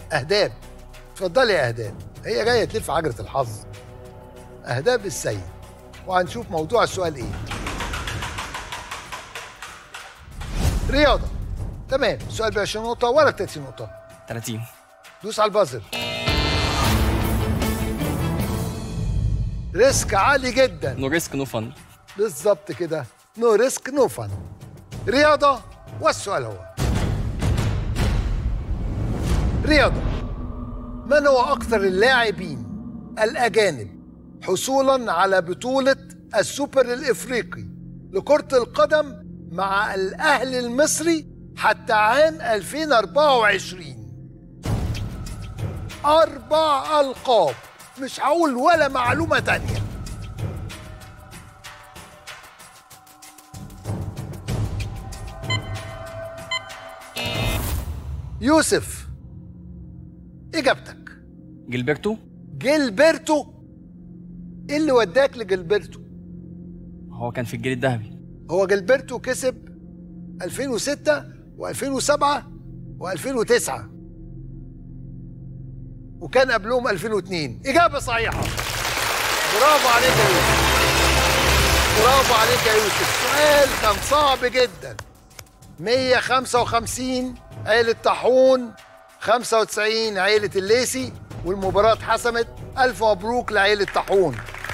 اهداب اتفضلي يا اهداب هي جايه تلف عجله الحظ اهداب السيد وهنشوف موضوع السؤال ايه رياضه تمام السؤال ب 20 نقطه ولا 30 نقطه 30 دوس على البازر ريسك عالي جدا نو ريسك نو فن بالظبط كده نو ريسك نو فن رياضة والسؤال هو رياضة من هو أكثر اللاعبين الأجانب حصولا على بطولة السوبر الإفريقي لكرة القدم مع الأهلي المصري حتى عام 2024 أربع ألقاب مش هقول ولا معلومة تانية يوسف إجابتك جilberto جيلبرتو إيه اللي وداك لجيلبرتو؟ هو كان في الجيل الذهبي هو جيلبرتو كسب 2006 و2007 و2009 وكان قبلهم 2002 إجابة صحيحة برافو عليك يا يوسف برافو عليك يا يوسف سؤال كان صعب جدا 155 عيلة طاحون 95 عيلة الليسي والمباراة اتحسمت ألف مبروك لعيلة طاحون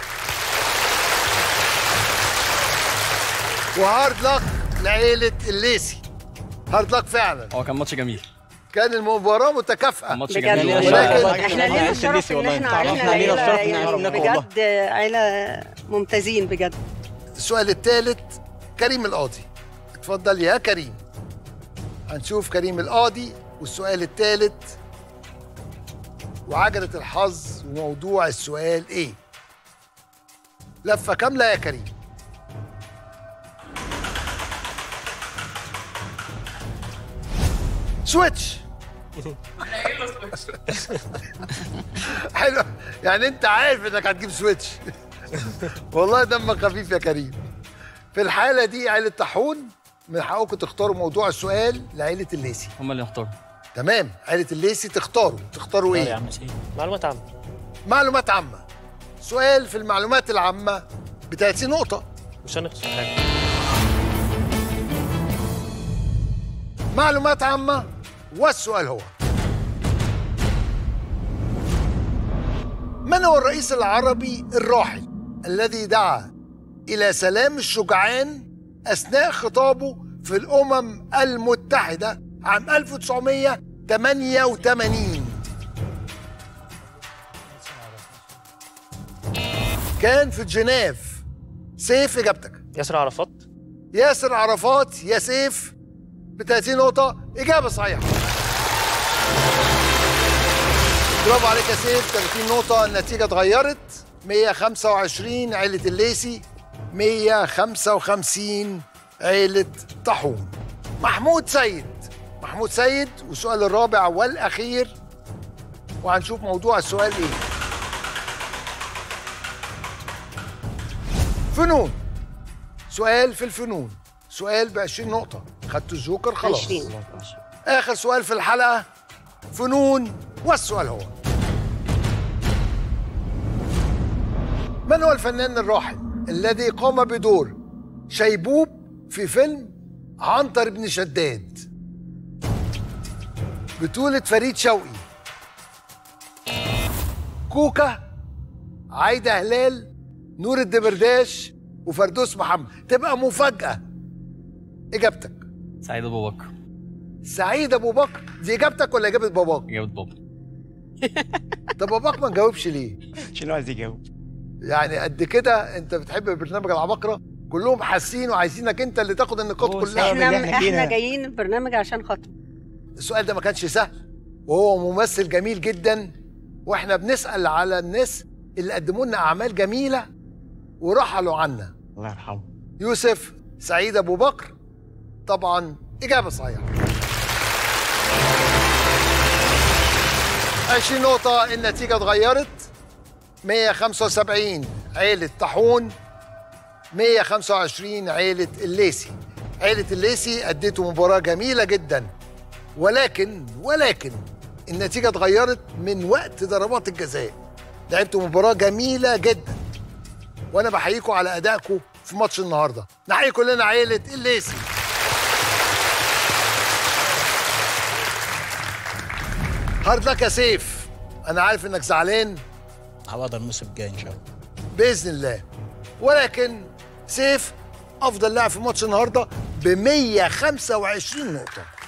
وهارد لك لعيلة الليسي هارد لك فعلا هو كان ماتش جميل كان المباراة متكافئة كان ماتش بجد جميل والله. ولكن- احنا لينا الشرف ان احنا عرفنا لينا الشرف إن عيله إحنا يعني نعرفك بجد عيله ممتازين بجد السؤال الثالث كريم القاضي اتفضل يا كريم هنشوف كريم القاضي والسؤال الثالث وعجلة الحظ وموضوع السؤال ايه لفة كاملة يا كريم سويتش حلو يعني انت عارف انك هتجيب سويتش والله دمك خفيف يا كريم في الحالة دي عيلة طاحون من حقكم تختاروا موضوع السؤال لعيلة الليسي هم اللي اختاروا تمام عيلة الليسي تختاروا تختاروا يا ايه عم سيدي معلومات عامة معلومات عامة سؤال في المعلومات العامة ب 30 نقطة مش هنخسر حاجة معلومات عامة والسؤال هو من هو الرئيس العربي الراحل الذي دعا إلى سلام الشجعان أثناء خطابه في الأمم المتحدة عام 1988 كان في جنيف سيف إجابتك ياسر عرفات ياسر عرفات يا سيف ب 30 نقطة إجابة صحيحة برافو عليك يا سيف 30 نقطة النتيجة اتغيرت 125 عيلة الليسي 155 عيلة طاحون محمود سيد محمود سيد والسؤال الرابع والأخير وهنشوف موضوع السؤال إيه فنون سؤال في الفنون سؤال ب 20 نقطة خدت الجوكر خلاص 20 آخر سؤال في الحلقة فنون والسؤال هو من هو الفنان الراحل الذي قام بدور شيبوب في فيلم عنتر بن شداد بطولة فريد شوقي كوكا عايدة هلال نور الدمرداش وفردوس محمد تبقى مفاجأة إجابتك سعيد ابو بكر سعيد ابو بكر دي اجابتك ولا اجابه باباك اجابه بابا طب باباك ما جاوبش ليه شنو عايز يجاوب يعني قد كده انت بتحب برنامج العباقره كلهم حاسين وعايزينك انت اللي تاخد النقاط هو كلها السبب احنا اللي إحنا فينا. احنا جايين البرنامج عشان خاطر السؤال ده ما كانش سهل وهو ممثل جميل جدا واحنا بنسال على الناس اللي قدموا لنا اعمال جميله ورحلوا عنا الله يرحمه يوسف سعيد ابو بكر طبعا اجابه صحيحه 20 نقطة النتيجة اتغيرت 175 عيلة طاحون 125 عيلة الليسي عيلة الليسي أديتوا مباراة جميلة جدا ولكن ولكن النتيجه اتغيرت من وقت ضربات الجزاء لعبتوا مباراه جميله جدا وانا بحييكم على ادائكم في ماتش النهارده نحيي كلنا عيله الليسي هارد لك يا سيف انا عارف انك زعلان عوض الموسم الجاي ان شاء الله باذن الله ولكن سيف افضل لاعب في ماتش النهارده ب 125 نقطه